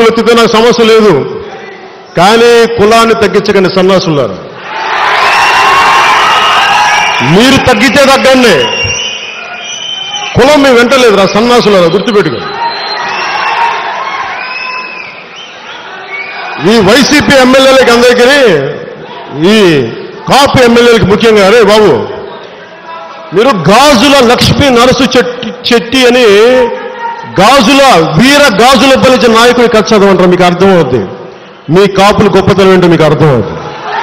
ఎత్తితే నాకు సమస్య లేదు కానీ కులాన్ని తగ్గించకండి సన్నాసులారు మీరు తగ్గితే తగ్గండి కులం మేము వెంటలేదు రా సన్నాసులారా గుర్తుపెట్టుకో ఈ వైసీపీ ఎమ్మెల్యేలకి అందరికీ ఈ కాపు ఎమ్మెల్యేలకి ముఖ్యంగా అరే బాబు మీరు గాజుల లక్ష్మీ నరసు చెట్టి చెట్టి అని గాజుల వీర గాజుల బలిచిన నాయకుడి కథ చదవంటారు మీకు అర్థమవుద్ది మీ కాపులు గొప్పతనం ఏంటో మీకు అర్థమవుతుంది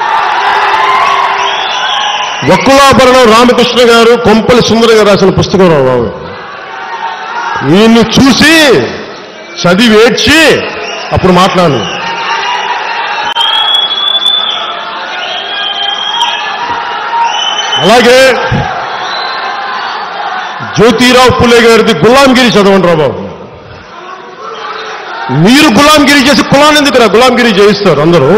వక్కులాభరణం రామకృష్ణ గారు కొంపలి సుందర గారు రాసిన పుస్తకం రా బాబు ఈయన్ని చూసి చదివి ఏడ్చి అప్పుడు మాట్లాడు అలాగే జ్యోతిరావు పులే గారిది గులాంగిరి చదవండి రా బాబు మీరు గులాంగిరి చేసి కులాన్ని ఎందుకురా గులాంగిరి చేయిస్తారు అందరూ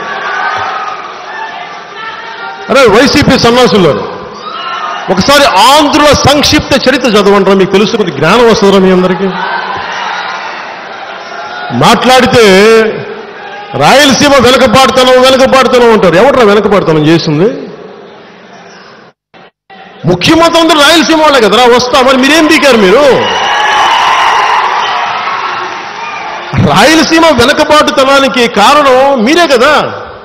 అరే వైసీపీ సన్నాసులు ఒకసారి ఆంధ్రుల సంక్షిప్త చరిత్ర చదవంటారా మీకు తెలుసు కొద్ది జ్ఞానం వస్తుందా మీ అందరికీ మాట్లాడితే రాయలసీమ వెనకబాటుతనం వెనకబాటుతనం అంటారు ఎవడరా వెనకబాటుతనం చేసింది ముఖ్యమంత్రి అందరూ రాయలసీమ వాళ్ళే కదరా వస్తా మరి మీరేం పీకారు మీరు రాయలసీమ వెనకబాటుతనానికి కారణం మీరే కదా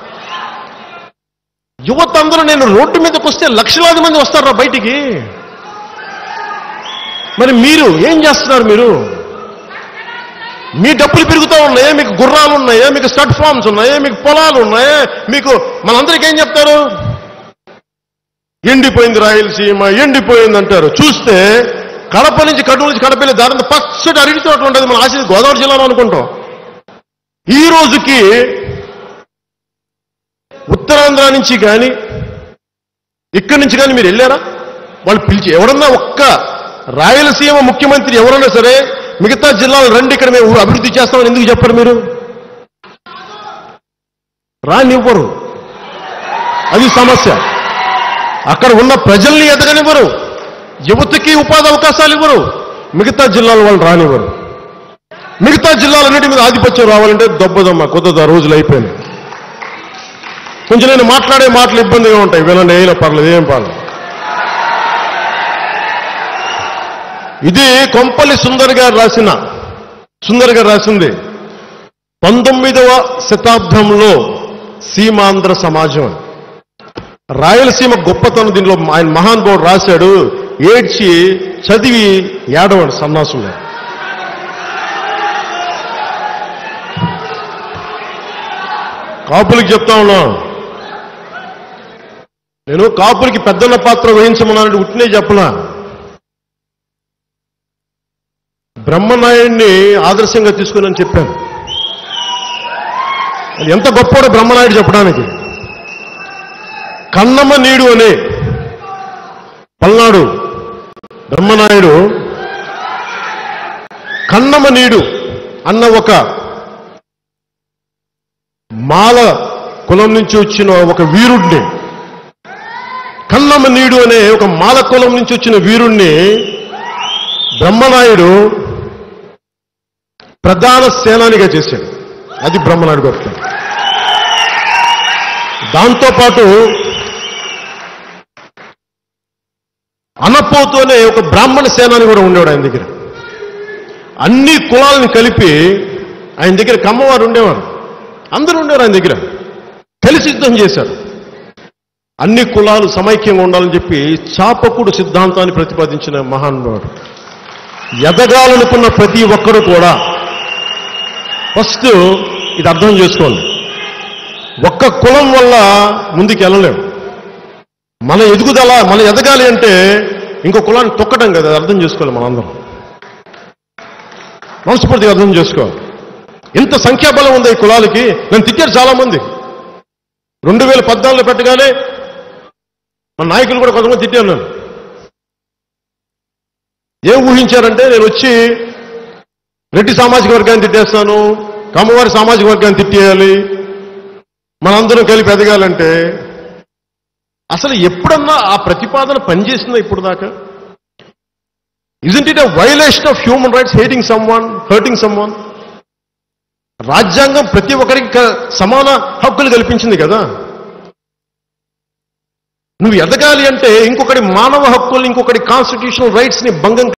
యువత అందరూ నేను రోడ్డు మీదకి వస్తే లక్షలాది మంది వస్తారా బయటికి మరి మీరు ఏం చేస్తున్నారు మీరు మీ డబ్బులు పెరుగుతూ ఉన్నాయా మీకు గుర్రాలు ఉన్నాయా మీకు స్టడ్ ఫార్మ్స్ ఉన్నాయా మీకు పొలాలు ఉన్నాయా మీకు మనందరికీ ఏం చెప్తారు ఎండిపోయింది రాయలసీమ ఎండిపోయింది అంటారు చూస్తే కడప నుంచి కడప నుంచి కడప వెళ్ళి దాని పచ్చటి అరటి తోటలు ఉంటుంది మన ఆశ గోదావరి జిల్లాలో అనుకుంటాం ఈ రోజుకి ఉత్తరాంధ్ర నుంచి కానీ ఇక్కడి నుంచి కానీ మీరు వెళ్ళారా వాళ్ళు పిలిచి ఎవరన్నా ఒక్క రాయలసీమ ముఖ్యమంత్రి ఎవరన్నా సరే మిగతా జిల్లాలు రండి ఇక్కడ మేము అభివృద్ధి చేస్తామని ఎందుకు చెప్పరు మీరు రానివ్వరు అది సమస్య అక్కడ ఉన్న ప్రజల్ని ఎదగనివ్వరు యువతకి ఉపాధి అవకాశాలు ఇవ్వరు మిగతా జిల్లాల వాళ్ళు రానివ్వరు మిగతా జిల్లాలన్నిటి మీద ఆధిపత్యం రావాలంటే దొబ్బదమ్మ కొద్ది రోజులు అయిపోయింది కొంచెం నేను మాట్లాడే మాటలు ఇబ్బందిగా ఉంటాయి వినండి ఏం పర్లేదు ఏం పర్లేదు ఇది కొంపల్లి సుందర్ గారు రాసిన సుందర్ గారు రాసింది పంతొమ్మిదవ శతాబ్దంలో సీమాంధ్ర సమాజం అని. రాయలసీమ గొప్పతనం దీనిలో ఆయన మహానుభావుడు రాశాడు ఏడ్చి చదివి ఏడవండి సన్నాసులు కాపులకి చెప్తా ఉన్నా నేను కాపులకి పెద్దన్న పాత్ర వహించమన్నానంటే ఉట్టినే చెప్పనా బ్రహ్మనాయుడిని ఆదర్శంగా తీసుకుని చెప్పాను అది ఎంత గొప్పవాడో బ్రహ్మనాయుడు చెప్పడానికి కన్నమ్మ నీడు అనే పల్నాడు బ్రహ్మనాయుడు కన్నమ్మ నీడు అన్న ఒక మాల కులం నుంచి వచ్చిన ఒక వీరుణ్ణి కన్నమ్మ నీడు అనే ఒక మాల కులం నుంచి వచ్చిన వీరుణ్ణి బ్రహ్మనాయుడు ప్రధాన సేనానిగా చేశాడు అది బ్రహ్మనాయుడు గొప్ప దాంతోపాటు అనపోతు అనే ఒక బ్రాహ్మణ సేనాని కూడా ఉండేవాడు ఆయన దగ్గర అన్ని కులాలను కలిపి ఆయన దగ్గర కమ్మవారు ఉండేవారు అందరూ ఉండేవారు ఆయన దగ్గర కలిసి యుద్ధం చేశారు అన్ని కులాలు సమైక్యంగా ఉండాలని చెప్పి చాపకుడు సిద్ధాంతాన్ని ప్రతిపాదించిన మహానుభావుడు ఎదగాలనుకున్న ప్రతి ఒక్కరు కూడా ఫస్ట్ ఇది అర్థం చేసుకోండి ఒక్క కులం వల్ల ముందుకు వెళ్ళలేము మన ఎదుగుదల మన ఎదగాలి అంటే ఇంకో కులాన్ని తొక్కడం కదా అది అర్థం చేసుకోవాలి మనందరం మనస్ఫూర్తిగా అర్థం చేసుకోవాలి ఇంత సంఖ్యాబలం ఉంది ఈ కులాలకి నేను తిట్టారు చాలా మంది రెండు వేల పద్నాలుగులో పెట్టగానే మన నాయకులు కూడా కొంతమంది తిట్టాను నేను ఏం ఊహించారంటే నేను వచ్చి రెడ్డి సామాజిక వర్గాన్ని తిట్టేస్తాను కమ్మవారి సామాజిక వర్గాన్ని తిట్టేయాలి మనందరం కలిపి ఎదగాలంటే అసలు ఎప్పుడన్నా ఆ ప్రతిపాదన పనిచేసిందా ఇప్పుడు దాకా isn't it a violation of human rights hating someone hurting someone రాజ్యాంగం ప్రతి ఒక్కరికి క- సమాన హక్కులు కల్పించింది కదా నువ్వు ఎదగాలి అంటే ఇంకొకటి మానవ హక్కులు ఇంకొకటి కాన్స్టిట్యూషనల్ రైట్స్ ని భంగం